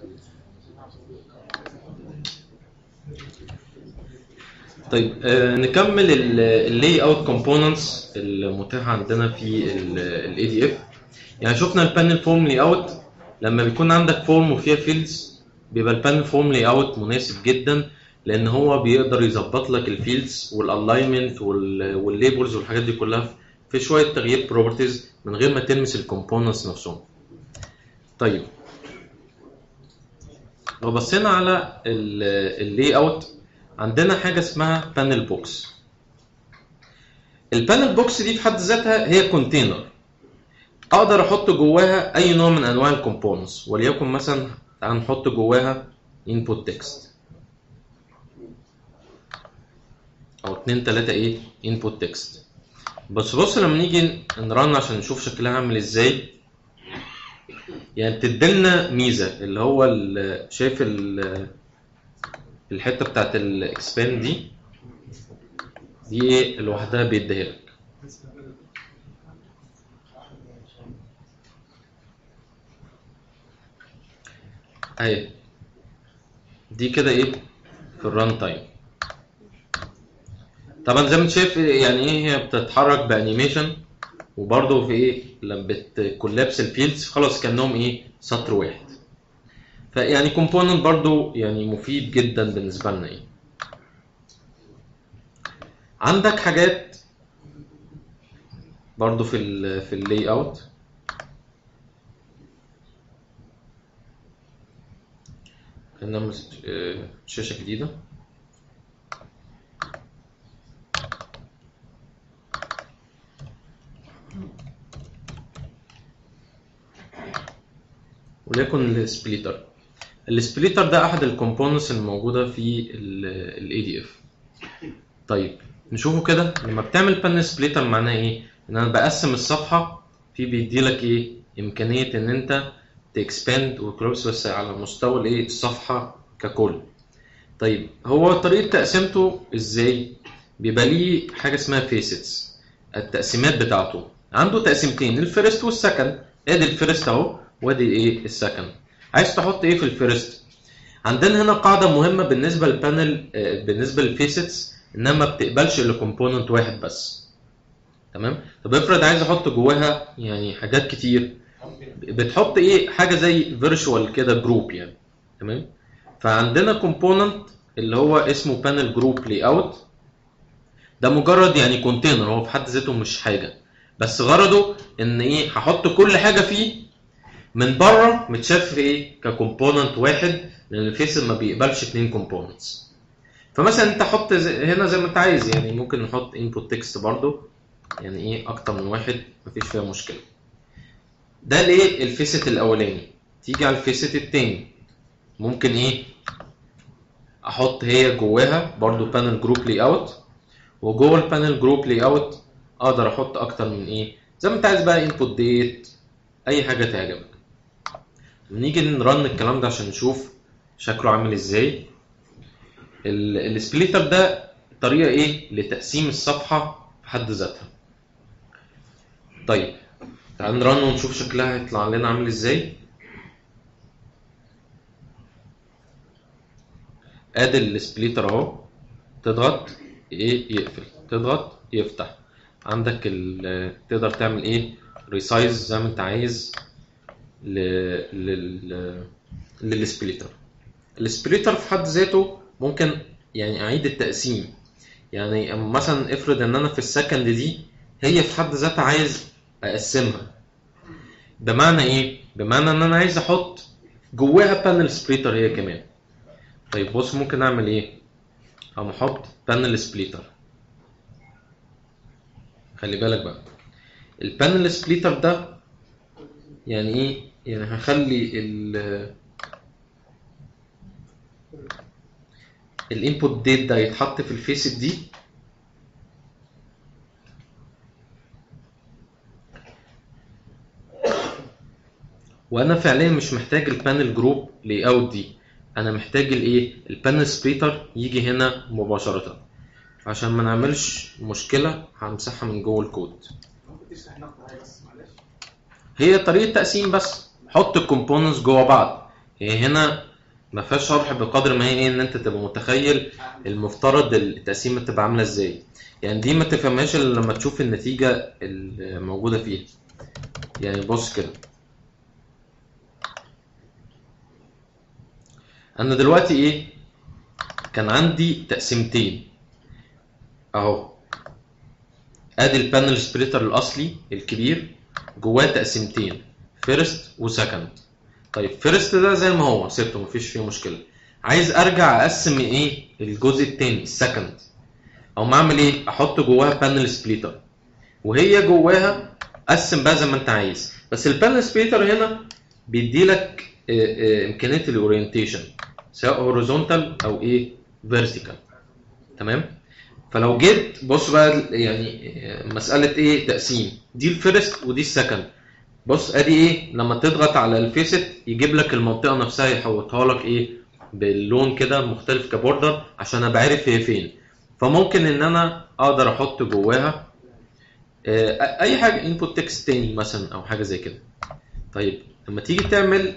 طيب آه نكمل اللاي اوت كومبوننتس المتاحه عندنا في الاي دي اف يعني شفنا البانل فورم لاي اوت لما بيكون عندك فورم وفيها فيلدز بيبقى البانل فورم لاي اوت مناسب جدا لان هو بيقدر يظبط لك الفيلدز والالاينمنت والليبلز والحاجات دي كلها في شويه تغيير بروبرتيز من غير ما تلمس الكومبوننتس نفسهم طيب لو بصينا على اللاي اوت عندنا حاجه اسمها بانل بوكس البانل بوكس دي في حد ذاتها هي كونتينر اقدر احط جواها اي نوع من انواع الكومبوننتس وليكن مثلا تعال نحط جواها input text او اتنين تلاتة ايه input text بس بص لما نيجي نرن عشان نشوف شكلها عامل ازاي يعني بتديلنا ميزه اللي هو ال- شايف ال- الحته بتاعت الاكسباند دي دي ايه لوحدها بيديها لك اهي دي كده ايه في الران تايم طبعا زي ما انت شايف يعني ايه هي بتتحرك بانيميشن وبرضه في ايه لما بتكولابس الفيلدز خلاص كانهم ايه سطر واحد فيعني كومبوننت برضه يعني مفيد جدا بالنسبه لنا ايه عندك حاجات برضه في ال في اللاي اوت نعمل آه، شاشه جديده وليكن السبليتر السبليتر ده احد الكومبوننتس الموجوده في الاي دي اف طيب نشوفه كده لما بتعمل بان سبليتر معناه ايه ان انا بقسم الصفحه في بيدي لك ايه امكانيه ان انت تكسباند وكروبس بس على مستوى الايه الصفحه ككل طيب هو طريقه تقسيمته ازاي بيبقى ليه حاجه اسمها فيسيتس التقسيمات بتاعته عنده تقسيمتين الفيرست والسكند ادي الفيرست اهو وادي ايه السكند عايز تحط ايه في الفيرست عندنا هنا قاعده مهمه بالنسبه للبانل آه، بالنسبه للفيسيتس انها ما بتقبلش الا كومبوننت واحد بس تمام طب افرض عايز احط جواها يعني حاجات كتير بتحط ايه حاجه زي فيرتشوال كده جروب يعني تمام فعندنا كومبوننت اللي هو اسمه بانل جروب لاي اوت ده مجرد يعني كونتينر هو في حد ذاته مش حاجه بس غرضه ان ايه هحط كل حاجه فيه من بره متشاف ايه ككومبوننت واحد لان الفيس ما بيقبلش اتنين كومبوننتس فمثلا انت حط زي- هنا زي ما انت عايز يعني ممكن نحط انبوت تكست برضو يعني ايه اكتر من واحد مفيش فيها مشكله ده ليه الفيست الاولاني تيجي على الفيست التاني ممكن ايه احط هي جواها برضو بانل جروب لاي اوت وجوه البانل جروب لاي اوت اقدر احط اكتر من ايه زي ما انت عايز بقى انبوت ديت اي حاجه تعجبك نيجي نرن الكلام ده عشان نشوف شكله عامل ازاي ال- السبليتر ده طريقه ايه لتقسيم الصفحه في حد ذاتها طيب تعال نرن ونشوف شكلها هيطلع لنا عامل ازاي ادي السبليتر اهو تضغط ايه يقفل تضغط يفتح عندك ال- تقدر تعمل ايه ريسايز زي ما انت عايز ل... لل... للسبليتر السبليتر في حد ذاته ممكن يعني اعيد التقسيم يعني مثلا افرض ان انا في السكند دي هي في حد ذاتها عايز اقسمها بمعنى ايه بمعنى ان انا عايز احط جواها بانل سبليتر هي كمان طيب بص ممكن اعمل ايه اقوم احط بانل سبليتر خلي بالك بقى البانل سبليتر ده يعني ايه يعني هخلي ال الانبوت ديت ده يتحط في الفيس دي وانا فعليا مش محتاج البانل جروب لاي اوت دي انا محتاج الايه البانل سبليتر يجي هنا مباشره عشان ما نعملش مشكله همسحها من جوه الكود ممكن تشرح نقطة واحدة بس معلش هي طريقه تقسيم بس حط الكومبوننتس جوه بعض هي هنا ما فيهاش شرح بقدر ما هي ايه ان انت تبقى متخيل المفترض التقسيمه تبقى عامله ازاي يعني دي ما تفهمهاش الا لما تشوف النتيجه الموجوده فيها يعني بص كده انا دلوقتي ايه كان عندي تقسيمتين اهو ادي البانل سبليتر الاصلي الكبير جواه تقسيمتين فيرست وسكند طيب فيرست ده زي ما هو سبته مفيش فيه مشكله عايز ارجع اقسم ايه الجزء التاني السكند او ما اعمل ايه احط جواها بانل سبليتر وهي جواها قسم بقى زي ما انت عايز بس البانل سبليتر هنا بيدي لك امكانيه الاورينتيشن سواء هوريزونتال او ايه فيرتيكال تمام فلو جيت بص بقى يعني مساله ايه تقسيم دي الفيرست ودي السكند بص ادي ايه لما تضغط على الفيست يجيب لك المنطقه نفسها يحوطها لك ايه باللون كده مختلف كبوردر عشان ابقى عارف هي فين فممكن ان انا اقدر احط جواها اي حاجه انبوت تكست تاني مثلا او حاجه زي كده طيب لما تيجي تعمل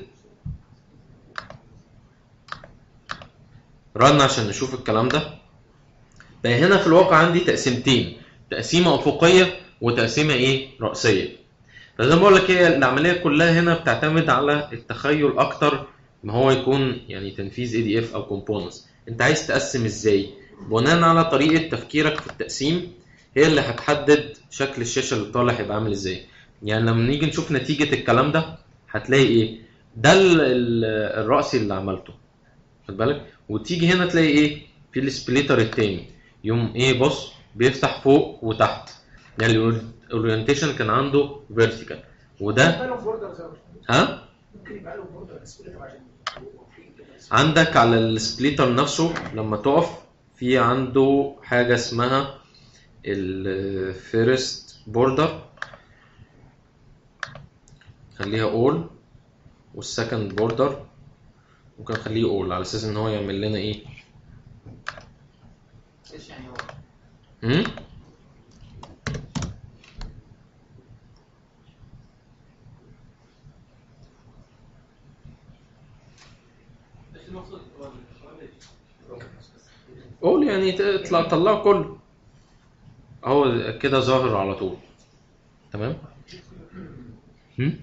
رن عشان نشوف الكلام ده بقى هنا في الواقع عندي تقسيمتين تقسيمه افقيه وتقسيمه ايه راسيه فزي ما بقول لك هي العمليه كلها هنا بتعتمد على التخيل اكتر ما هو يكون يعني تنفيذ اي دي اف او كومبوننتس انت عايز تقسم ازاي بناء على طريقه تفكيرك في التقسيم هي اللي هتحدد شكل الشاشه اللي طالع هيبقى عامل ازاي يعني لما نيجي نشوف نتيجه الكلام ده هتلاقي ايه ده الرأسي اللي عملته خد بالك وتيجي هنا تلاقي ايه في السبليتر التاني يوم ايه بص بيفتح فوق وتحت يعني الاورينتيشن كان عنده فيرتيكال وده ها ممكن يبقى له بوردر سبليتر عشان عندك على السبليتر نفسه لما تقف في عنده حاجه اسمها الفيرست بوردر خليها اول والسكند بوردر ممكن اخليه اول على اساس ان هو يعمل لنا ايه ايش يعني هو هم؟ ايش المقصود هو السؤال اول يعني تطلع طلعه كله اهو كده ظاهر على طول تمام هم؟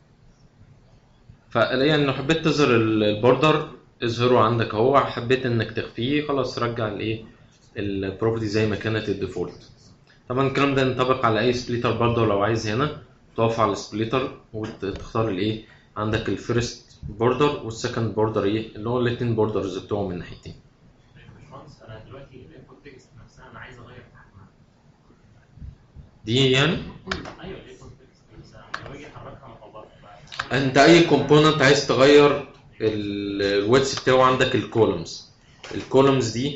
فيعني لو حبيت تظهر ال- البوردر اظهره عندك اهو حبيت انك تخفيه خلاص رجع الايه البروبرتي زي ما كانت الديفولت طبعا الكلام ده ينطبق على اي سبليتر برضه لو عايز هنا تقف على السبليتر وتختار الايه عندك الفيرست بوردر والسكند بوردر ايه اللي هو الاتنين بوردرز بتوعهم من ناحيتين باشمهندس انا دلوقتي الانبوت تكست نفسها انا عايز اغير حجمها دي يعني ايوه الانبوت تكست نفسها لما باجي احركها مطبقه انت اي كومبوننت عايز تغير الويتس بتاعه عندك الكولومز الكولومز دي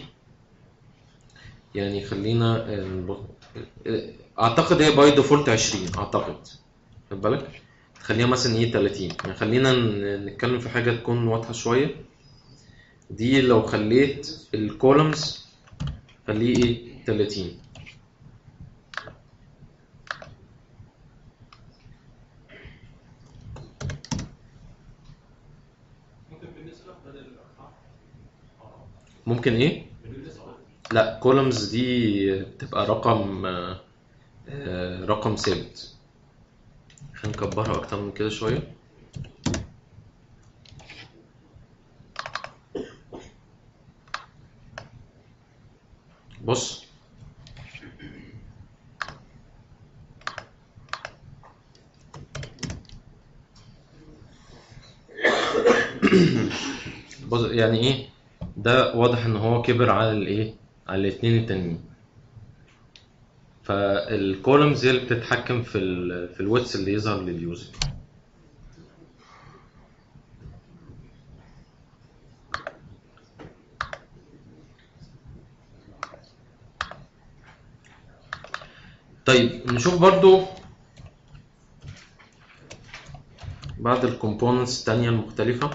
يعني خلينا آه، نبص- آه، اعتقد هي باي ديفولت 20 اعتقد خد بالك خليها مثلا ايه 30 يعني خلينا ن- نتكلم في حاجه تكون واضحه شويه دي لو خليت الكولومز خليه ايه 30 ممكن بالنسبه بدل الارقام اه ممكن ايه بالنسبه لا كولومز دي بتبقى رقم آه، آه، رقم ثابت خلينا نكبرها اكتر من كده شويه بص بص يعني ايه ده واضح ان هو كبر على الايه على الاتنين التانيين فالكولمز هي اللي بتتحكم في ال في الويتس اللي يظهر لليوزر طيب نشوف برضو بعض الكومبوننتس التانية المختلفة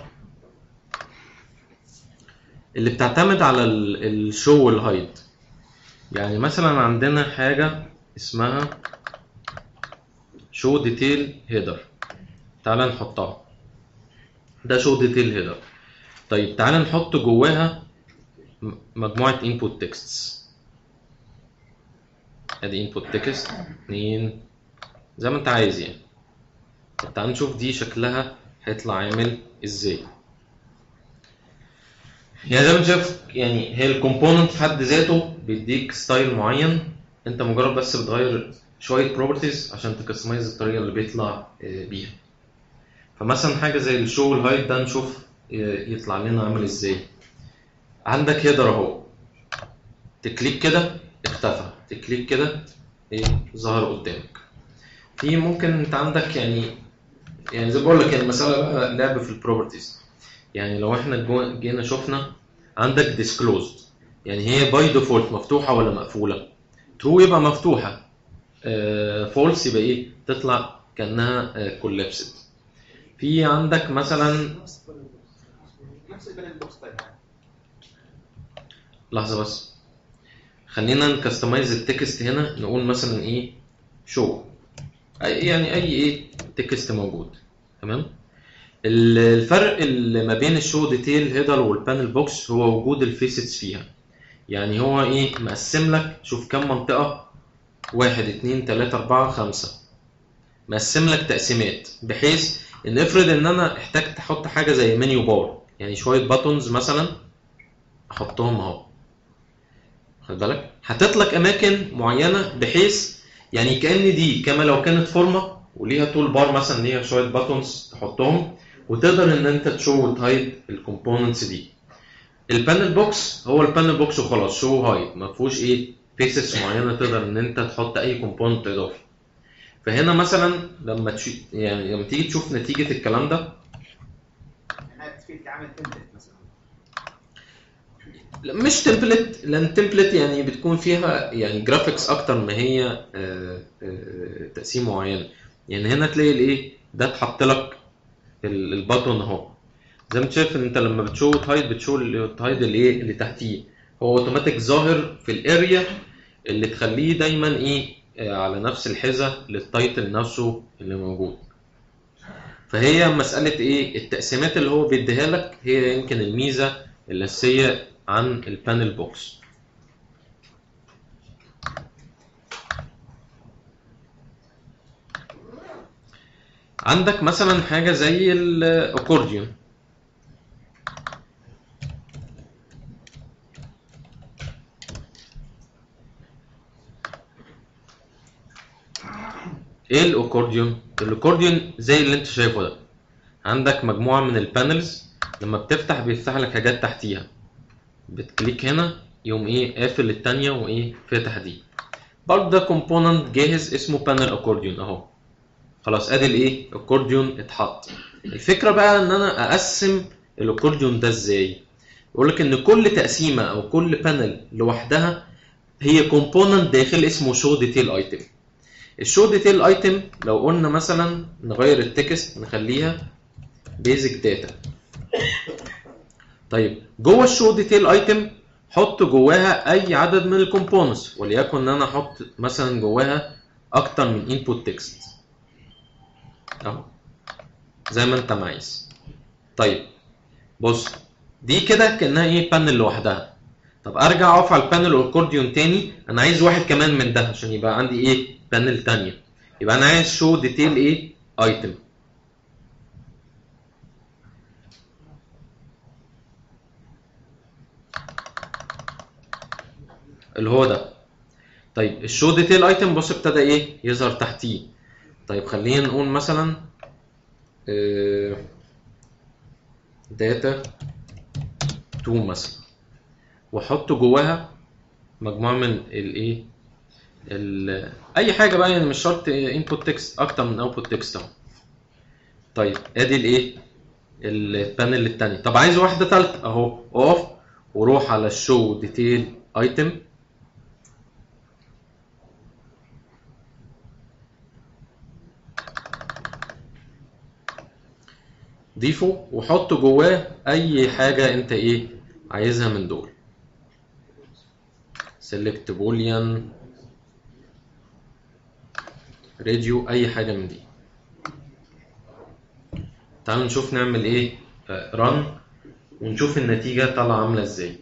اللي بتعتمد على الشو والهايد يعني مثلا عندنا حاجة اسمها شو ديتيل هيدر تعال نحطها ده شو ديتيل هيدر طيب تعالى نحط جواها م- مجموعة input texts ادي input text اتنين زي ما انت عايز يعني طب تعال نشوف دي شكلها هيطلع عامل ازاي يعني زي ما انت شايف يعني هي الكومبوننت في حد ذاته بيديك ستايل معين انت مجرد بس بتغير شويه بروبرتيز عشان تكستمايز الطريقه اللي بيطلع آه، بيها فمثلا حاجه زي الشو والهايت ده نشوف آه، يطلع لنا عامل ازاي عندك هيدر اهو تكليك كده اختفى تكليك كده ايه ظهر قدامك في ممكن انت عندك يعني يعني زي ما بقول لك يعني المساله بقى لعب في البروبرتيز يعني لو احنا جو- جينا شفنا عندك ديسكلوزد يعني هي باي ديفولت مفتوحه ولا مقفوله ترو يبقى مفتوحه فولس يبقى ايه تطلع كانها كولابسد في عندك مثلا نفس البانل بوكس طيب لحظه بس خلينا نكستمايز التكست هنا نقول مثلا ايه شو يعني اي ايه تكست موجود تمام ال- الفرق اللي ما بين الشو ديتيل هيدر والبانل بوكس هو وجود الفيسيتس فيها يعني هو ايه مقسم لك شوف كم منطقة واحد اتنين تلاتة أربعة خمسة مقسم لك تقسيمات بحيث ان افرض ان انا احتجت احط حاجة زي منيو بار يعني شوية باتونز مثلا احطهم اهو خد بالك حاطط لك اماكن معينة بحيث يعني كأن دي كما لو كانت فورمة وليها تول بار مثلا ليها شوية باتونز تحطهم وتقدر ان انت تشو وتهايد الكومبوننتس دي البانل بوكس هو البانل بوكس وخلاص شو هايد ما فيهوش ايه فيسز معينه تقدر ان انت تحط اي كومبوننت اضافي فهنا مثلا لما تشي يعني لما تيجي تشوف نتيجه الكلام ده انها في تعمل تمبلت مثلا لا، مش تمبلت لان تمبلت يعني بتكون فيها يعني جرافيكس اكتر ما هي آه، آه، تقسيم معين يعني هنا تلاقي الايه ده اتحط لك ال- الباتون اهو زي ما انت شايف ان انت لما بتشو هايد بتشو الهايد الايه اللي تحتيه هو اوتوماتيك ظاهر في الاريا اللي تخليه دايما ايه آه، على نفس الحذاء للتايتل نفسه اللي موجود فهي مسألة ايه التقسيمات اللي هو بيديها لك هي يمكن الميزة الأساسية عن البانل بوكس عندك مثلا حاجة زي الأكورديون ايه الاكورديون الاكورديون زي اللي انت شايفه ده عندك مجموعه من البانلز لما بتفتح بيفتح لك حاجات تحتيها بتكليك هنا يقوم ايه قافل التانية وايه فاتح دي برضه ده كومبوننت جاهز اسمه بانل اكورديون اهو خلاص ادي الايه اكورديون اتحط الفكره بقى ان انا اقسم الاكورديون ده ازاي يقول لك ان كل تقسيمه او كل بانل لوحدها هي كومبوننت داخل اسمه شو ديتيل ايتم الشو ديتيل ايتم لو قلنا مثلا نغير التكست نخليها بيزك داتا طيب جوه الشو ديتيل ايتم حط جواها اي عدد من الكومبوننتس وليكن ان انا احط مثلا جواها اكتر من انبوت تكست اهو زي ما انت عايز طيب بص دي كده كانها ايه بانل لوحدها طب ارجع اقف على البانل والاكورديون تاني انا عايز واحد كمان من ده عشان يبقى عندي ايه بانل تانية يبقى انا عايز شو ديتيل ايه ايتم اللي هو ده طيب الشو ديتيل ايتم بص ابتدى ايه يظهر تحتيه طيب خلينا نقول مثلا داتا 2 مثلا واحط جواها مجموعه من الايه ال- اي حاجه بقى يعني مش شرط انبوت تكست اكتر من اوتبوت تكست اهو طيب ادي الايه البانل التاني طب عايز واحده ثالثه اهو اقف وروح على الشو ديتيل ايتم ضيفه وحط جواه اي حاجه انت ايه عايزها من دول select boolean راديو اي حاجه من دي تعالوا نشوف نعمل ايه رن ونشوف النتيجة طالعة عاملة ازاي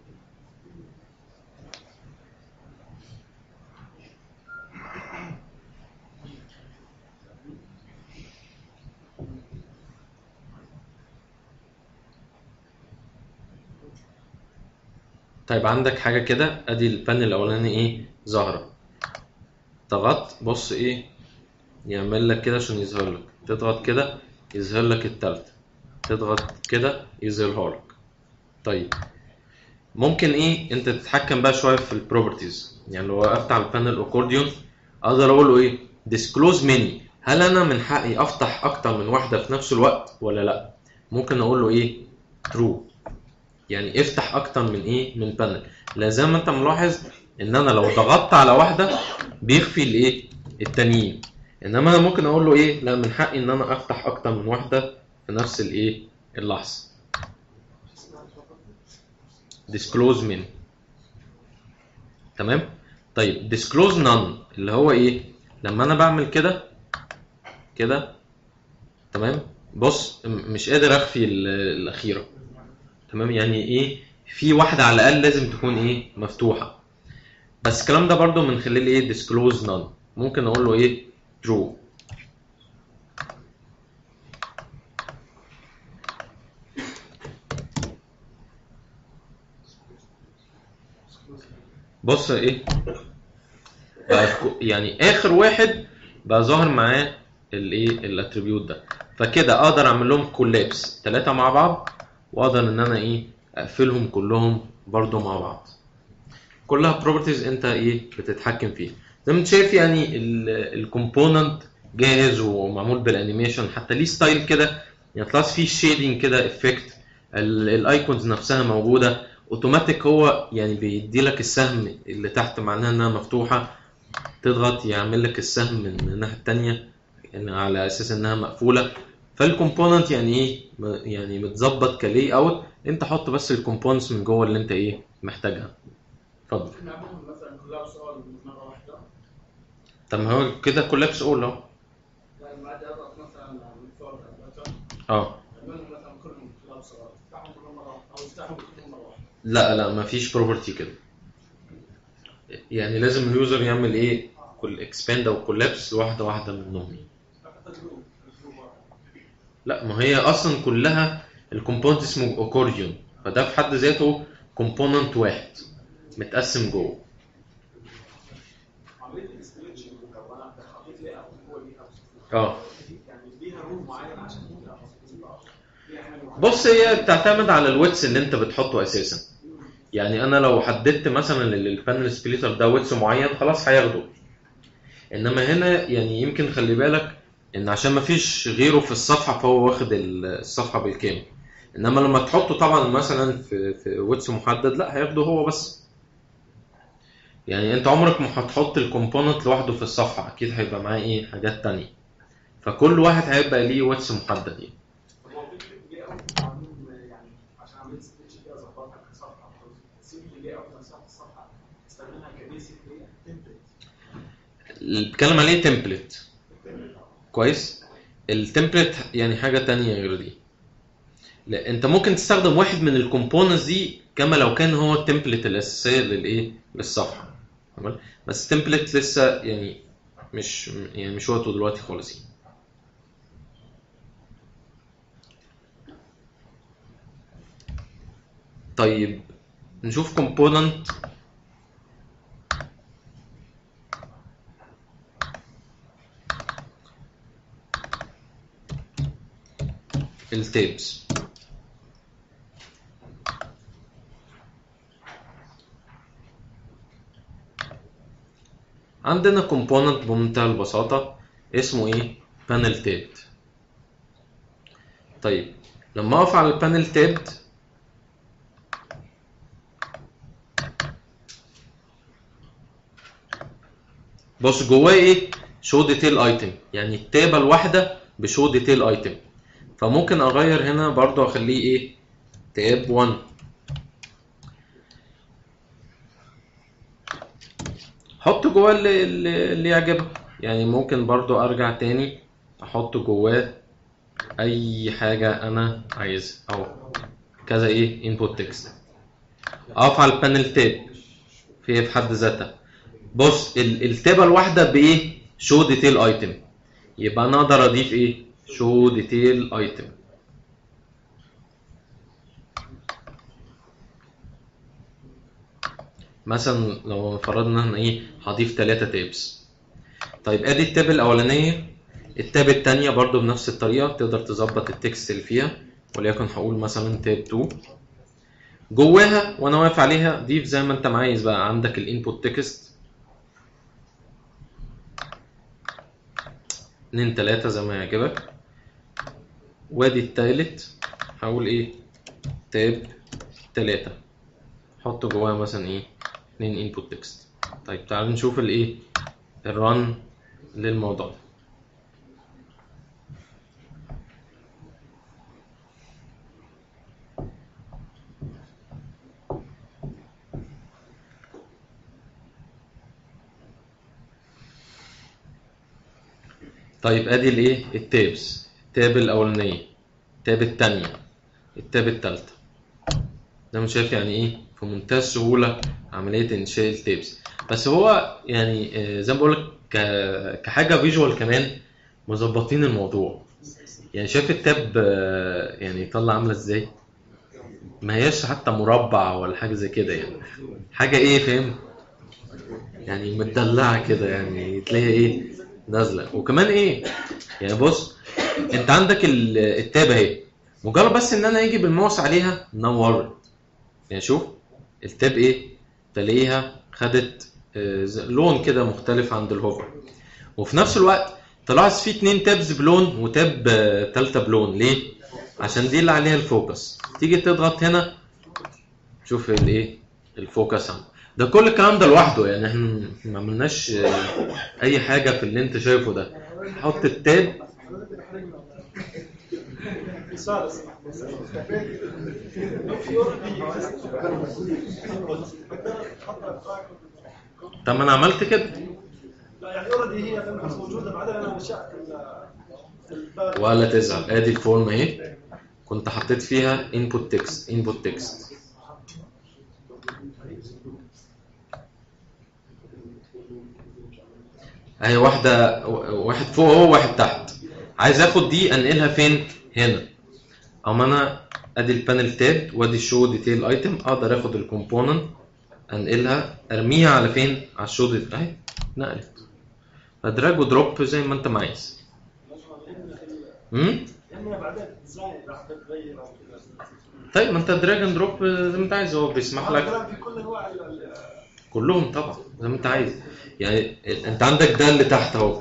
طيب عندك حاجة كده ادي البان الاولاني ايه ظاهرة ضغطت بص ايه يعمل لك كده عشان يظهر لك تضغط كده يظهر لك التالتة تضغط كده يظهرها لك طيب ممكن ايه انت تتحكم بقى شويه في البروبرتيز يعني لو وقفت على البانل اكورديون اقدر اقول له ايه ديسكلوز مني هل انا من حقي افتح اكتر من واحده في نفس الوقت ولا لا ممكن اقول له ايه ترو يعني افتح اكتر من ايه من بانل لا زي ما انت ملاحظ ان انا لو ضغطت على واحده بيخفي الايه التانيين انما انا ممكن اقول له ايه لا من حقي ان انا افتح اكتر من واحده في نفس الايه اللحظه disclose من تمام طيب disclose none اللي هو ايه لما انا بعمل كده كده تمام بص م- مش قادر اخفي ال- الاخيره تمام يعني ايه في واحده على الاقل لازم تكون ايه مفتوحه بس الكلام ده برضو من خلال ايه disclose none ممكن اقول له ايه true بص ايه بقى كو- يعني اخر واحد بقى ظاهر معاه الايه الاتريبيوت ده فكده اقدر اعمل لهم كولابس ثلاثه مع بعض واقدر ان انا ايه اقفلهم كلهم برضو مع بعض كلها بروبرتيز انت ايه بتتحكم فيها زي ما انت شايف يعني الكومبوننت جاهز ومعمول بالانيميشن حتى ليه ستايل كده يعني تلاحظ فيه شيدنج كده افكت الايكونز نفسها موجوده اوتوماتيك هو يعني بيدي لك السهم اللي تحت معناها انها مفتوحه تضغط يعمل لك السهم من الناحيه التانية يعني على اساس انها مقفوله فالكومبوننت يعني ايه م- يعني متظبط كلي اوت انت حط بس الكومبوننتس من جوه اللي انت ايه محتاجها اتفضل نعملهم مثلا كلها سؤال مره واحده طب ما هو كده كولابس اول اهو يعني بعد اضغط مثلا على الفور بتن اه اعملهم مثلا كلهم كلها سؤال افتحهم كلهم مره واحده او افتحهم كلهم مره واحده لا لا مفيش بروبرتي كده يعني لازم اليوزر يعمل ايه كل اكسباند او كولابس واحده واحده منهم حتى جروب جروب واحد لا ما هي اصلا كلها الكومبوننت اسمه اكورديون فده في حد ذاته كومبوننت واحد متقسم جوه عمليه الاستريتشنج لو انا حطيت لي اوت جوه دي اوت اه يعني ليها رول معين عشان ممكن ابقى ليها حاجه معينه بص هي بتعتمد على الويتس اللي انت بتحطه اساسا يعني انا لو حددت مثلا البانل سبليتر ده ويتس معين خلاص هياخده انما هنا يعني يمكن خلي بالك ان عشان ما فيش غيره في الصفحه فهو واخد الصفحه بالكامل انما لما تحطه طبعا مثلا في في ويتس محدد لا هياخده هو بس يعني انت عمرك ما هتحط الكومبوننت لوحده في الصفحه اكيد هيبقى معاه ايه حاجات تانية فكل واحد هيبقى ليه ويتس محدد يعني طب هو فكره الجي اوت عاملين يعني عشان عمليه ستريتش كده اظبطها كصفحه سيب الجي اوت نفسها في الصفحه استخدمها كبيسك هي تمبلت اللي بتكلم عليه تمبلت كويس التمبلت يعني حاجه تانية غير دي لا انت ممكن تستخدم واحد من الكومبوننتس دي كما لو كان هو التمبلت الاساسيه للايه للصفحه تمام بس التمبلت لسه يعني مش يعني مش وقته دلوقتي خالص يعني. طيب نشوف كومبوننت التابس عندنا كومبوننت بمنتهى البساطة اسمه ايه panel tabbed طيب لما اقف على البانل tabbed بص جواه ايه show detail item يعني التابة الواحدة بشو ديتيل ايتم فممكن اغير هنا برضو اخليه ايه تاب 1 حط جواه اللي, اللي اللي يعجبك يعني ممكن برضو ارجع تاني احط جواه اي حاجه انا عايزها او كذا ايه انبوت تكست اقف على البانل تاب في في حد ذاتها بص ال- التابه الواحده بايه شو ديتيل ايتم يبقى انا اقدر اضيف ايه شو ديتيل ايتم مثلا لو فرضنا ان ايه هضيف 3 تابس طيب ادي التاب الاولانيه التاب الثانيه برضو بنفس الطريقه تقدر تظبط التكست اللي فيها وليكن هقول مثلا تاب 2 جواها وانا واقف عليها ضيف زي ما انت عايز بقى عندك الانبوت تكست اتنين تلاتة زي ما يعجبك وادي التالت هقول ايه تاب تلاتة حط جواها مثلا ايه اتنين انبوت تكست طيب تعالوا نشوف الايه الرن للموضوع ده طيب ادي الايه التابس التاب الاولانيه التاب الثانيه التاب الثالثه ده مش شايف يعني ايه في منتهى السهوله عمليه انشاء التابس بس هو يعني آه، زي ما بقول لك كحاجه فيجوال كمان مظبطين الموضوع يعني شايف التاب آه، يعني طلع عامله ازاي ما هياش حتى مربع ولا حاجه زي كده يعني حاجه ايه فاهم يعني متدلعه كده يعني تلاقيها ايه نازله وكمان ايه يعني بص انت عندك ال- التاب اهي مجرد بس ان انا اجي بالماوس عليها نورت يعني شوف التاب ايه تلاقيها خدت آه، ز- لون كده مختلف عند الهوفر وفي نفس الوقت تلاحظ في اتنين تابز بلون وتاب آه، تالتة بلون ليه؟ عشان دي اللي عليها الفوكس تيجي تضغط هنا شوف الايه الفوكس عندك ده كل الكلام ده لوحده يعني احنا ما عملناش آه، اي حاجه في اللي انت شايفه ده حط التاب سؤال لو في طب ما انا عملت كده لا يعني اوريدي هي لما موجوده بعدين انا انشات ال ولا تزعل ادي الفورم اهي كنت حطيت فيها input text input text اهي واحده واحد فوق اهو واحد تحت عايز اخد دي انقلها فين هنا اما انا ادي البانل تاب وادي الشو ديتيل ايتم اقدر اخد الكومبوننت انقلها ارميها على فين على الشو ديتيل اهي نقلت فدراج ودروب زي ما انت ما عايز امم يعني بعدين ديزاين راح تتغير او كذا طيب ما انت دراج اند دروب زي ما انت عايز هو بيسمح هذا لك الكلام في كل انواع ال- ال- كلهم طبعا زي ما انت عايز يعني انت عندك ده اللي تحت اهو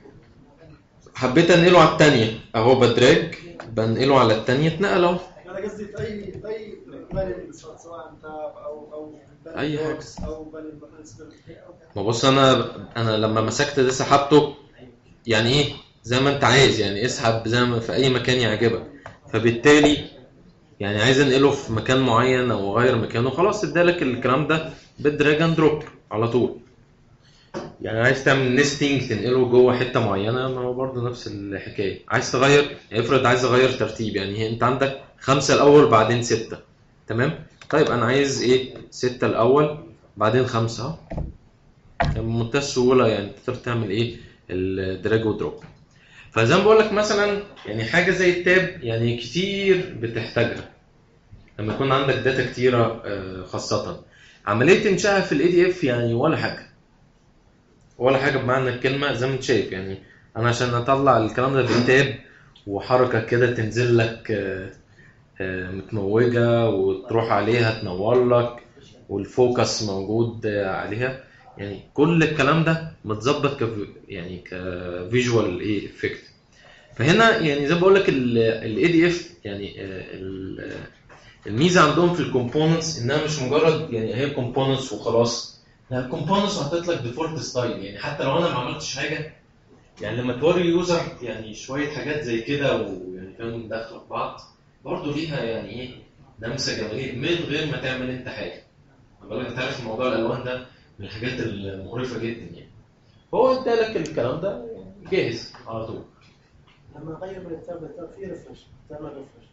حبيت انقله على الثانيه اهو بدراج بنقله على الثانيه اتنقل اهو انا قصدي في اي في اي بانل سواء تاب او او بانل أي حاجة. بوكس او بانل مثلا سبيل ما بص انا انا لما مسكت ده سحبته يعني ايه زي ما انت عايز يعني اسحب زي ما في اي مكان يعجبك فبالتالي يعني عايز انقله في مكان معين او اغير مكانه خلاص ادالك الكلام ده بالدراج اند دروب على طول يعني عايز تعمل نستنج تنقله جوه حته معينه ما هو برضه نفس الحكايه عايز تغير يعني افرض عايز اغير ترتيب يعني هي- انت عندك خمسه الاول بعدين سته تمام طيب انا عايز ايه سته الاول بعدين خمسه اهو يعني بمنتهى السهوله يعني تقدر تعمل ايه الدراج ودروب فزي ما بقول لك مثلا يعني حاجه زي التاب يعني كتير بتحتاجها لما يكون عندك داتا كتيره آه، خاصه عمليه انشائها في الاي دي اف يعني ولا حاجه ولا حاجه بمعنى الكلمه زي ما انت شايف يعني انا عشان اطلع الكلام ده بالتاب وحركه كده تنزل لك آه، آه، متموجه وتروح عليها تنور لك والفوكس موجود آه، عليها يعني كل الكلام ده متظبط ك يعني كفيجوال ايه افكت فهنا يعني زي ما بقول لك الاي دي اف يعني آه، ال- آه، الميزه عندهم في الكومبوننتس انها مش مجرد يعني هي كومبوننتس وخلاص لا الكومبوننتس حطيت لك ديفولت ستايل يعني حتى لو انا ما عملتش حاجه يعني لما توري اليوزر يعني شويه حاجات زي كده ويعني فاهم داخله في بعض برضه ليها يعني ايه لمسه جماليه من غير ما تعمل انت حاجه خد بالك انت عارف موضوع الالوان ده من الحاجات المقرفه جدا يعني هو ادالك الكلام ده جاهز على طول لما اغير من التاب للتاب في ريفرش تعمل ريفرش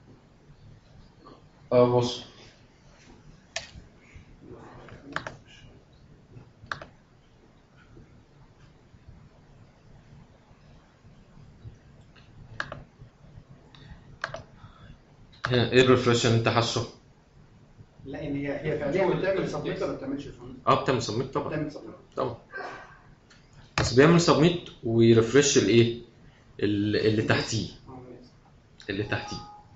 اه بص هنا ايه الريفرش اللي انت حاسه؟ لا ان هي هي فعليا بتعمل سبميت ولا ما بتعملش سبميت؟ اه بتعمل سبميت طبعا بتعمل سبميت طبعا بس بيعمل سبميت ويرفرش الايه؟ ال- اللي تحتيه اللي تحتيه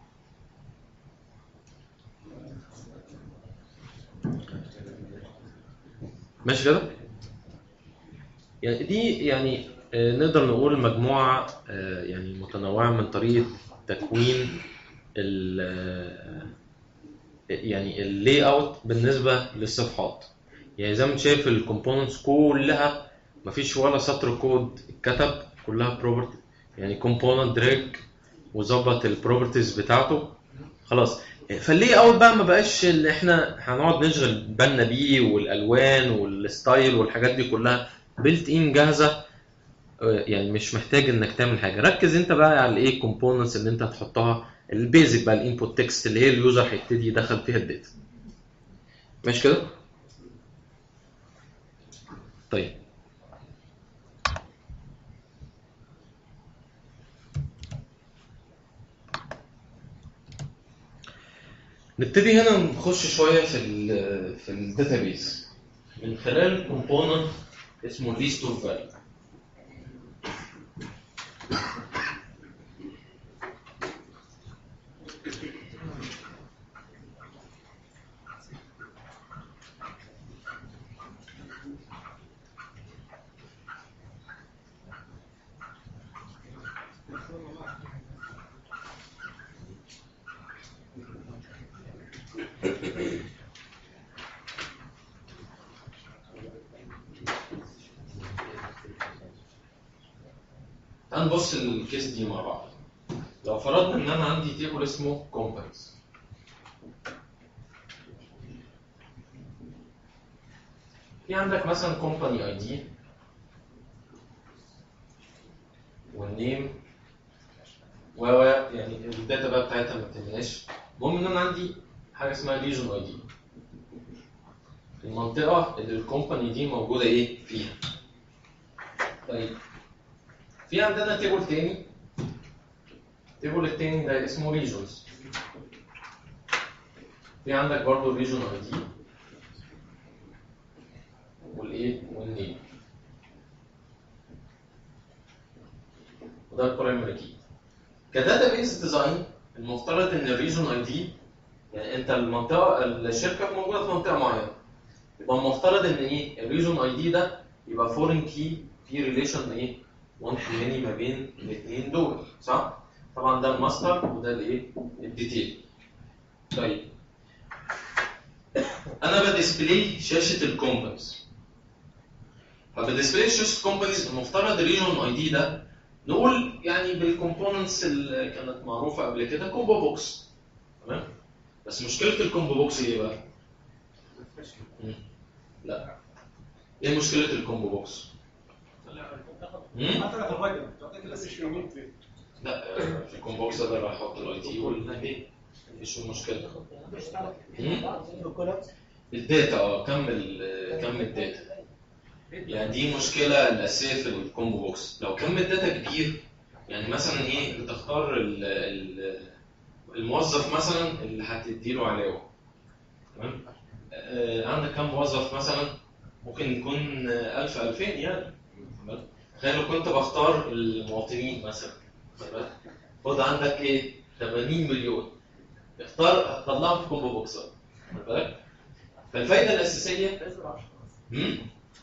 ماشي كده؟ يعني دي يعني آه، نقدر نقول مجموعة آه، يعني متنوعة من طريقة تكوين ال آه، يعني اللاي اوت بالنسبة للصفحات يعني زي ما انت شايف الكومبوننتس كلها مفيش ولا سطر كود اتكتب كلها بروبرتي يعني كومبوننت دراج وظبط البروبرتيز بتاعته خلاص فاللي اوت بقى ما بقاش اللي احنا هنقعد نشغل بالنا بيه والالوان والستايل والحاجات دي كلها بيلت ان جاهزه آه، يعني مش محتاج انك تعمل حاجه ركز انت بقى على ايه كومبوننتس اللي انت هتحطها البيزك بقى الانبوت تكست اللي هي اليوزر هيبتدي يدخل فيها الداتا ماشي كده طيب نبتدي هنا نخش شويه في ال في الداتابيز من خلال كومبوننت اسمه ليست اوف فاليو تعال نبص الكيس دي مع بعض لو فرضنا ان انا عندي تيبل اسمه كومبانيز في عندك مثلا كومباني اي دي والنيم و و يعني الداتا بقى بتاعتها ما بتهمناش المهم ان انا عندي حاجه اسمها ريجن اي دي المنطقه اللي الكومباني دي موجوده ايه فيها طيب في عندنا تيبل تاني التيبل التاني ده اسمه ريجونز في عندك برضو الريجون اي دي والايه والنيم وده البرايمري كي كداتا بيز ديزاين المفترض ان الريجون اي دي يعني انت المنطقه الشركه موجوده في منطقه معينه يبقى المفترض ان ايه الريجون اي دي ده يبقى فورين كي في ريليشن ايه وان تو ماني ما بين الاثنين دول صح؟ طبعا ده الماستر وده الايه؟ الديتيل. طيب انا بديسبلاي شاشه الكومبانيز فبديسبلاي شاشه الكومبانيز المفترض الريجون اي دي ده نقول يعني بالكومبوننتس اللي كانت معروفه قبل كده كومبو بوكس تمام؟ بس مشكله الكومبو بوكس ايه بقى؟ مم. لا ايه مشكله الكومبو بوكس؟ مم؟ حتى لو الراجل تعطيك الاسيش يومين فيه لا في الكومبوكس ده راح احط الاي تي والنبي مفيش مشكله مم؟ كولابس الداتا اه كم ال- كم الداتا يعني دي مشكله الاساسيه في الكومبو بوكس لو كم الداتا كبير يعني مثلا ايه بتختار ال- ال- الموظف مثلا اللي هتديله علاوه تمام آه، عندك كم موظف مثلا ممكن يكون آه، 1000 2000 يعني تمام؟ تخيل لو كنت بختار المواطنين مثلا تمام؟ خد عندك ايه 80 مليون اختار هتطلعهم في كومبو بوكس بقى. خد بالك فالفايده الاساسيه هم؟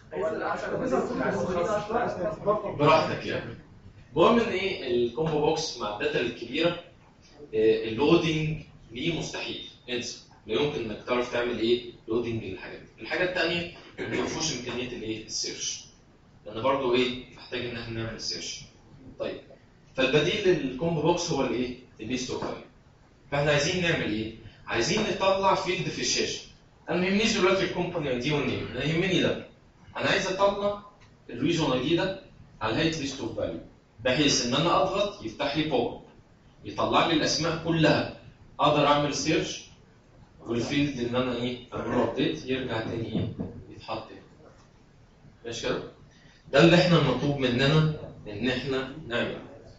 براحتك يعني المهم ان ايه الكومبو بوكس مع الداتا الكبيره آه، اللودنج ليه مستحيل انسى لا يمكن انك تعرف تعمل ايه لودنج للحاجات دي الحاجه الثانيه ما فيهوش امكانيه الايه السيرش لان برضو ايه محتاج ان احنا نعمل سيرش طيب فالبديل للكومبو بوكس هو الايه الليست اوف فاليو فاحنا عايزين نعمل ايه عايزين نطلع فيلد في الشاشه انا ما يهمنيش دلوقتي الكومباني اي دي والنيم انا يهمني ده انا عايز اطلع الريجون اي دي ده على هيئه ليست اوف فاليو بحيث ان انا اضغط يفتح لي بوب يطلع لي الاسماء كلها اقدر اعمل سيرش والفيلد ان انا ايه اعمل له ابديت يرجع تاني ايه يتحط هنا. ماشي كده ده اللي احنا المطلوب مننا ان احنا نعمل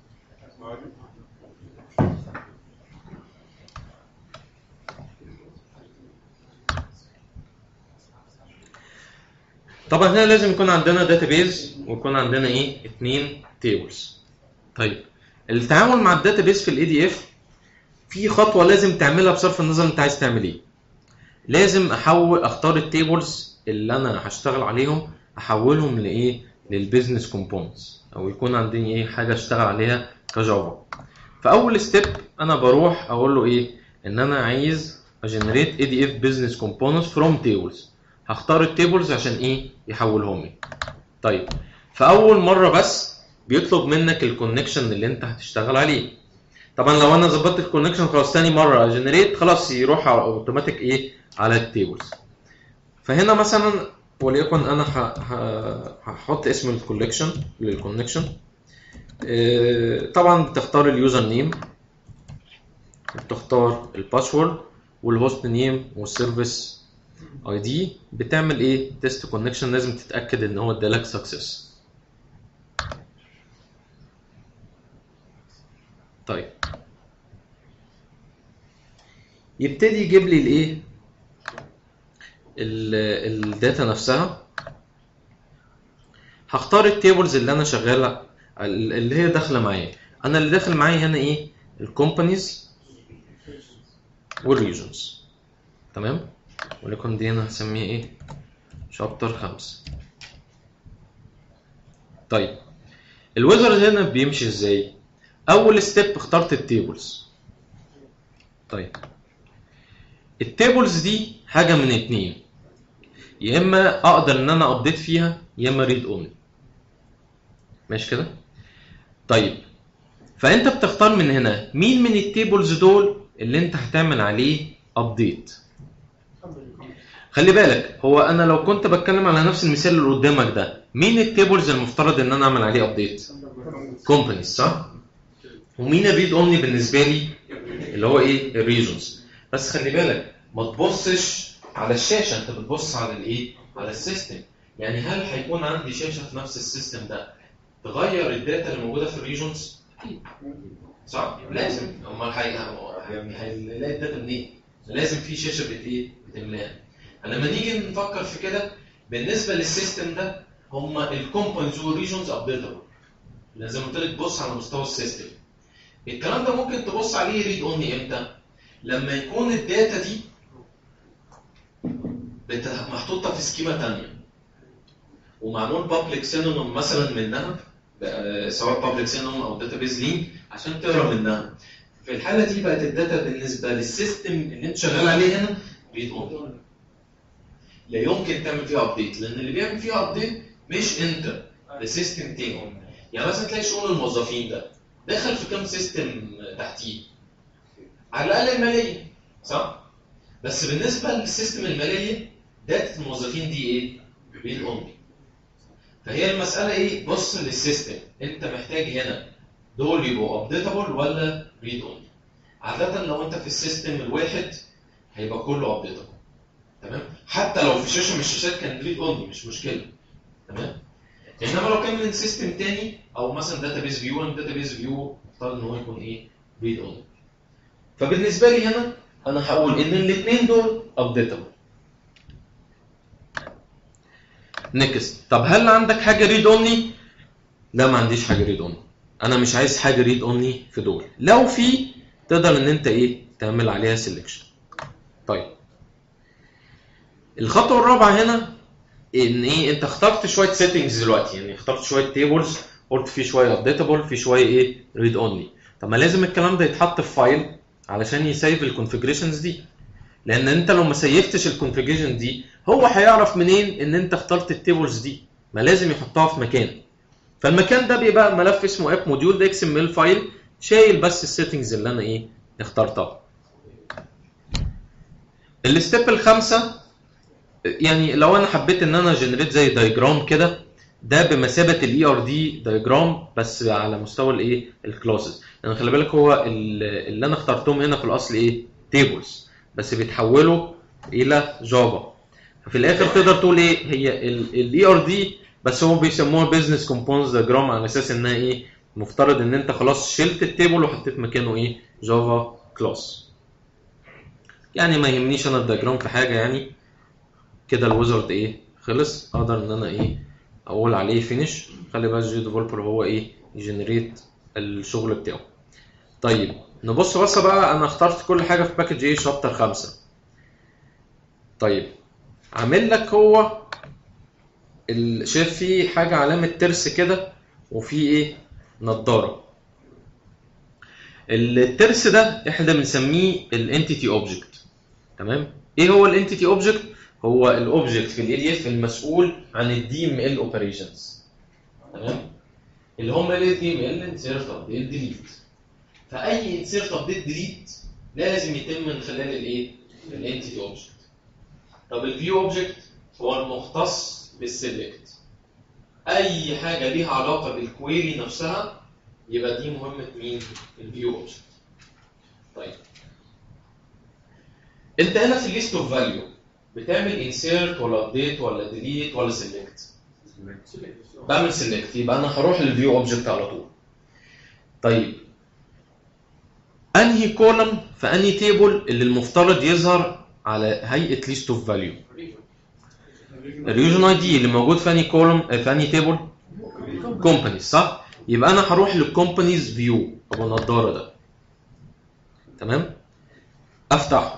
طبعا هنا لازم يكون عندنا داتابيز ويكون عندنا ايه اتنين تيبلز طيب التعامل مع الداتابيز في الاي دي اف في خطوه لازم تعملها بصرف النظر انت عايز تعمل ايه لازم احول اختار التيبلز اللي انا هشتغل عليهم احولهم لايه للبيزنس كومبوننتس او يكون عندي ايه حاجه اشتغل عليها كجافا فاول ستيب انا بروح اقول له ايه ان انا عايز اجنريت اي دي اف بزنس كومبوننتس فروم تيبلز هختار التيبلز عشان ايه يحولهم لي طيب فاول مره بس بيطلب منك الكونكشن اللي انت هتشتغل عليه طبعا لو انا ظبطت الكونكشن خلاص تاني مره جنريت خلاص يروح اوتوماتيك ايه على التيبلز فهنا مثلا وليكن انا ه- ه- هحط اسم الكولكشن للكونكشن آه، طبعا بتختار اليوزر نيم بتختار الباسورد والهوست نيم والسيرفيس اي دي بتعمل ايه تيست كونكشن لازم تتاكد ان هو ادالك سكسس طيب يبتدي يجيب لي الايه ال- الداتا نفسها هختار التيبلز اللي انا شغال اللي هي داخله معايا انا اللي داخل معايا هنا ايه الكومبانيز والريجنز تمام ولكن دي انا هسميها ايه شابتر خمسة طيب الويزرد هنا بيمشي ازاي اول ستيب اخترت التيبلز طيب التيبلز دي حاجه من اتنين يا اما اقدر ان انا ابديت فيها يا اما ريد اونلي ماشي كده طيب فانت بتختار من هنا مين من التيبلز دول اللي انت هتعمل عليه ابديت خلي بالك هو انا لو كنت بتكلم على نفس المثال اللي قدامك ده مين التيبلز المفترض ان انا اعمل عليه ابديت كومبانيز صح ومين الريد اونلي بالنسبه لي اللي هو ايه الريجنز بس خلي بالك ما تبصش على الشاشه انت بتبص على الايه على السيستم يعني هل هيكون عندي شاشه في نفس السيستم ده تغير الداتا اللي موجوده في الريجنز اكيد صح لازم امال هي يعني هنلاقي الداتا منين لازم في شاشه بت ايه بتملاها لما نيجي نفكر في كده بالنسبه للسيستم ده هم الكومبوننتس والريجنز ابديتابل لازم قلت لك بص على مستوى السيستم الكلام ده ممكن تبص عليه ريد اونلي امتى لما يكون الداتا دي بت- محطوطه في سكيما ثانيه ومعمول بابليك سينونيم مثلا منها بقى سواء بابليك سينونيم او داتابيز لينك عشان تقرا منها في الحاله دي بقت الداتا بالنسبه للسيستم اللي انت شغال عليه هنا ريد اونلي لا يمكن تعمل فيها ابديت لان اللي بيعمل فيها ابديت مش انت ده سيستم تاني يعني مثلا تلاقي شغل الموظفين ده دخل في كام سيستم تحتيه على الاقل الماليه صح بس بالنسبه للسيستم الماليه داتا الموظفين دي ايه ريد اونلي فهي المساله ايه بص للسيستم انت محتاج هنا دول يبقوا ابديتابل ولا ريد اونلي عاده لو انت في السيستم الواحد هيبقى كله ابديتابل تمام حتى لو في شاشه من الشاشات كان ريد اونلي مش مشكله تمام انما لو كان من سيستم تاني او مثلا داتابيز فيو ان داتابيز فيو اختار ان هو يكون ايه ريد اونلي فبالنسبه لي هنا انا هقول ان الاثنين دول ابديتابل نكست طب هل عندك حاجه ريد اونلي لا ما عنديش حاجه ريد اونلي انا مش عايز حاجه ريد اونلي في دول لو في تقدر ان انت ايه تعمل عليها سيلكشن طيب الخطوه الرابعه هنا ان ايه انت اخترت شويه سيتنجز دلوقتي يعني اخترت شويه تيبلز قلت في شويه ابديتابل في شويه ايه ريد اونلي طب ما لازم الكلام ده يتحط في فايل علشان يسيف الكونفيجريشنز دي لان انت لو ما سيفتش الكونفيجريشن دي هو هيعرف منين ان انت اخترت التيبلز دي ما لازم يحطها في مكان فالمكان ده بيبقى ملف اسمه اب موديول ده اكس ام ال فايل شايل بس السيتنجز اللي انا ايه اخترتها الستيب الخامسه يعني لو انا حبيت ان انا جنريت زي دايجرام كده ده بمثابه الاي ار دي دايجرام بس على مستوى الايه الكلاسز لان خلي بالك هو ال- اللي انا اخترتهم هنا في الاصل ايه تيبلز بس بيتحولوا الى جافا ففي الاخر تقدر تقول ايه هي الاي ار دي بس هو بيسموها بزنس كومبونز دايجرام على اساس انها ايه مفترض ان انت خلاص شلت التيبل وحطيت مكانه ايه جافا كلاس يعني ما يهمنيش انا الدايجرام في حاجه يعني كده الويزرد ايه خلص اقدر ان انا ايه اقول عليه فينيش خلي بقى الجي ديفلوبر هو ايه يجنريت الشغل بتاعه طيب نبص بصه بقى انا اخترت كل حاجه في باكج ايه شابتر 5 طيب عامل لك هو ال- شايف فيه حاجه علامه ترس كده وفي ايه نضاره الترس ده احنا بنسميه الانتيتي اوبجكت تمام ايه هو الانتيتي اوبجكت هو الاوبجكت في الاي دي اف المسؤول عن الدي ام ال اوبريشنز تمام اللي هم الايه دي ام ال انسيرت ابديت ديليت فاي انسيرت ابديت ديليت لازم يتم من خلال الايه الانتيتي اوبجكت طب الفيو اوبجكت هو المختص بالسيلكت اي حاجه ليها علاقه بالكويري نفسها يبقى دي مهمه مين الفيو اوبجكت طيب انت هنا في الليست اوف فاليو بتعمل انسيرت ولا ابديت ولا ديليت ولا سيلكت بعمل سيلكت يبقى انا هروح للفيو اوبجكت على طول طيب انهي كولم في انهي تيبل اللي المفترض يظهر على هيئه ليست اوف فاليو الريجن اي دي اللي موجود في انهي كولم في انهي تيبل كومبانيز صح يبقى انا هروح للكومبانيز فيو ابو النضاره ده تمام افتحه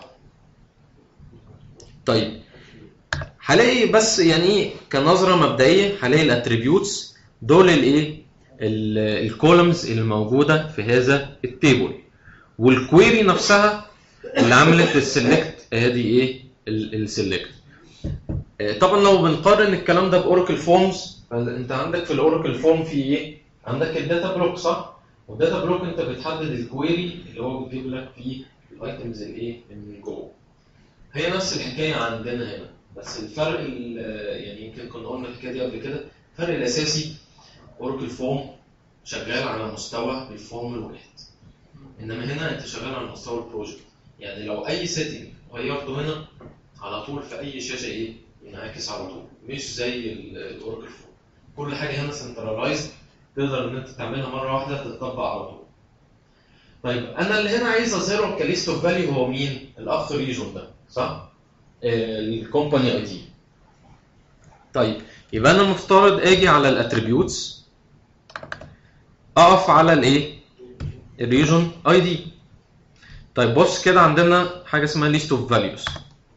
طيب هلاقي بس يعني ايه كنظره مبدئيه هلاقي الاتريبيوتس دول الايه الكولمز اللي موجوده في هذا التيبل والكويري نفسها اللي عملت السلكت ادي ايه السلكت طبعا لو بنقارن الكلام ده باوراكل فورمز فانت عندك في الاوراكل فورم في ايه عندك الداتا بلوك صح والداتا بلوك انت بتحدد الكويري اللي هو بيجيب لك فيه الايتمز الايه من جوه هي نفس الحكايه عندنا هنا بس الفرق ال- يعني يمكن كنا قلنا الحكايه دي قبل كده الفرق الاساسي اوراكل فورم شغال على مستوى الفورم الواحد انما هنا انت شغال على مستوى البروجكت يعني لو اي سيتنج غيرته هنا على طول في اي شاشه ايه ينعكس على طول مش زي ال- الاوراكل فورم كل حاجه هنا سنترلايزد تقدر ان انت تعملها مره واحده تتطبق على طول طيب انا اللي هنا عايز اظهره كليست اوف فاليو هو مين الاخ ريجون ده صح الكومباني اي دي طيب يبقى انا المفترض اجي على الاتريبيوتس اقف على الايه الريجون اي دي طيب بص كده عندنا حاجه اسمها ليست اوف فاليوز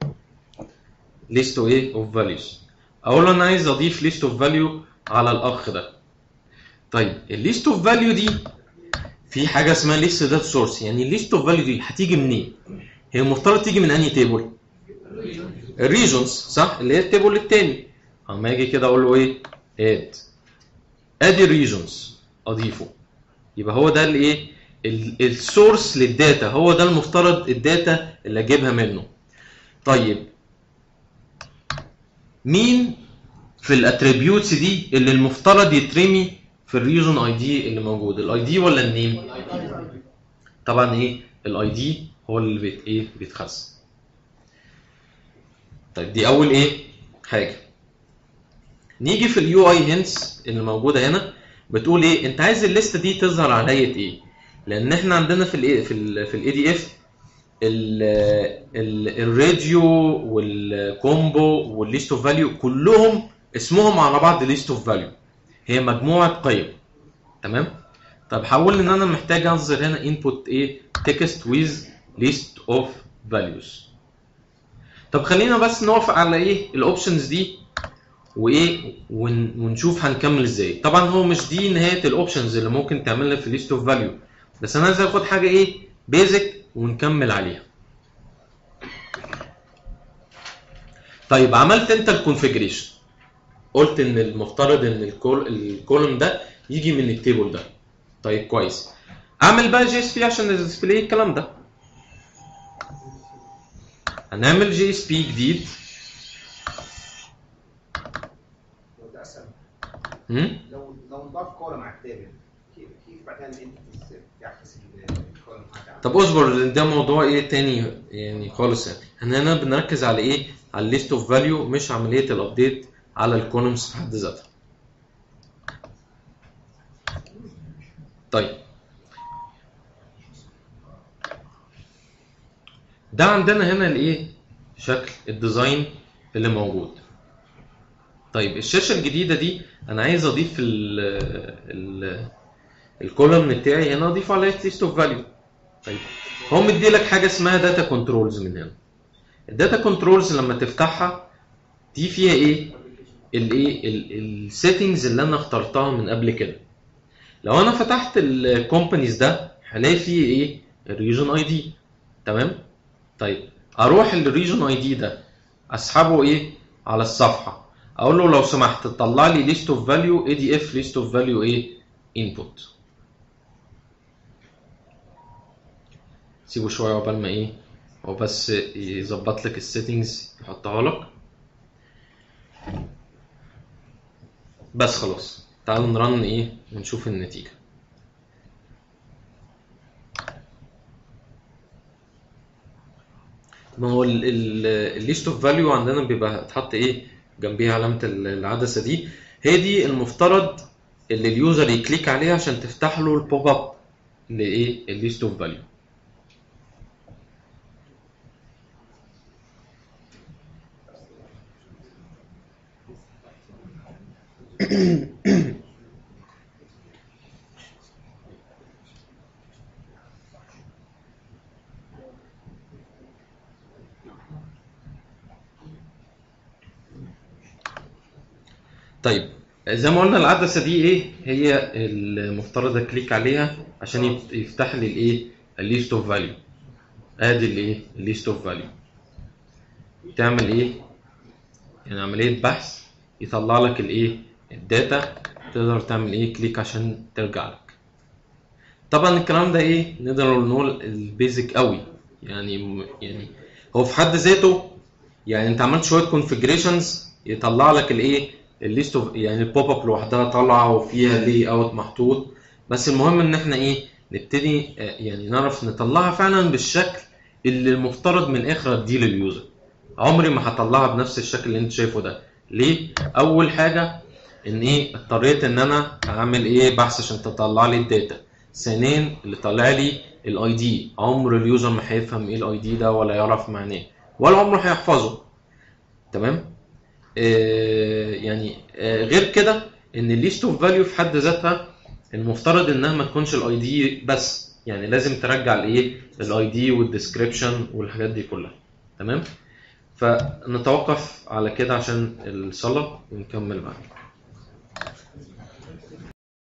ليست ايه اوف فاليوز اقول له انا عايز اضيف ليست اوف فاليو على الاخ ده طيب الليست اوف فاليو دي في حاجه اسمها ليست داتا سورس يعني الليست اوف فاليو دي هتيجي منين هي المفترض تيجي من انهي تيبل الريجونز صح اللي هي التيبل التاني اما اجي كده اقول له ايه اد ادي الريجونز اضيفه يبقى هو ده الايه السورس للداتا هو ده المفترض الداتا اللي اجيبها منه طيب مين في الاتريبيوتس دي اللي المفترض يترمي في الريجون اي دي اللي موجود الاي دي ولا النيم طبعا ايه الاي دي هو اللي بيت ايه بيتخزن طيب دي اول ايه حاجه نيجي في اليو اي هنس اللي موجوده هنا بتقول ايه انت عايز الليسته دي تظهر على هيئه ايه لان احنا عندنا في الاي في ال في الاي دي اف الراديو والكومبو والليست اوف فاليو كلهم اسمهم على بعض ليست اوف فاليو هي مجموعه قيم تمام طب حول ان انا محتاج انظر هنا انبوت ايه تكست ويز ليست اوف فاليوز طب خلينا بس نقف على ايه الاوبشنز دي وايه ون- ونشوف هنكمل ازاي طبعا هو مش دي نهايه الاوبشنز اللي ممكن تعملها في ليست اوف فاليو بس انا عايز اخد حاجه ايه بيزك ونكمل عليها طيب عملت انت الكونفيجريشن قلت ان المفترض ان الكول الكولوم ده يجي من التيبل ده طيب كويس اعمل بقى جي اس بي عشان ديسبلاي الكلام ده هنعمل جي اس بي جديد هم؟ لو لو نضاف كولم على التابل كيف كيف بعدين الانتيتيز يعكس الكولم هذا طب اصبر ده موضوع ايه تاني يعني خالص يعني احنا هنا بنركز على ايه على الليست اوف فاليو مش عمليه الابديت على الكولومز في حد ذاتها طيب ده عندنا هنا الايه شكل الديزاين اللي موجود طيب الشاشه الجديده دي انا عايز اضيف ال ال الكولوم بتاعي هنا اضيف عليه ليست اوف فاليو طيب هو مدي لك حاجه اسمها داتا كنترولز من هنا الداتا كنترولز لما تفتحها دي فيها ايه الايه السيتنجز اللي انا اخترتها من قبل كده لو انا فتحت الكومبانيز ده هلاقي فيه ايه الريجن اي دي تمام طيب اروح الريجن اي دي ده اسحبه ايه على الصفحه اقول له لو سمحت طلع لي ليست اوف فاليو اي دي اف ليست اوف فاليو ايه انبوت سيبه شويه عقبال ما ايه هو بس يظبط لك السيتنجز يحطها لك بس خلاص تعالوا نرن ايه ونشوف النتيجه ما هو الليست اوف فاليو عندنا بيبقى اتحط ايه جنبيها علامه العدسه دي هي دي المفترض اللي اليوزر يكليك عليها عشان تفتح له البوب اب لايه الليست اوف فاليو طيب زي ما قلنا العدسه دي ايه هي المفترض اكليك عليها عشان يف- يفتح لي الايه الليست اوف فاليو ادي الايه الليست اوف فاليو تعمل ايه يعني عمليه بحث يطلع لك الايه الداتا تقدر تعمل ايه كليك عشان ترجع لك طبعا الكلام ده ايه نقدر نقول البيزك قوي يعني يعني هو في حد ذاته يعني انت عملت شويه كونفجريشنز يطلع لك الايه الليست اوف يعني البوب اب لوحدها طالعه وفيها لي اوت محطوط بس المهم ان احنا ايه نبتدي آه، يعني نعرف نطلعها فعلا بالشكل اللي المفترض من الاخر اديه لليوزر عمري ما هطلعها بنفس الشكل اللي انت شايفه ده ليه اول حاجه ان ايه اضطريت ان انا اعمل ايه بحث عشان تطلع لي الداتا ثانيا اللي طالع لي الاي دي عمر اليوزر ما هيفهم ايه الاي دي ده ولا يعرف معناه ولا عمره هيحفظه تمام آه يعني آه غير كده ان الليست اوف فاليو في حد ذاتها المفترض انها ما تكونش الاي دي بس يعني لازم ترجع الايه الاي دي والديسكريبشن والحاجات دي كلها تمام فنتوقف على كده عشان الصلاه ونكمل بعد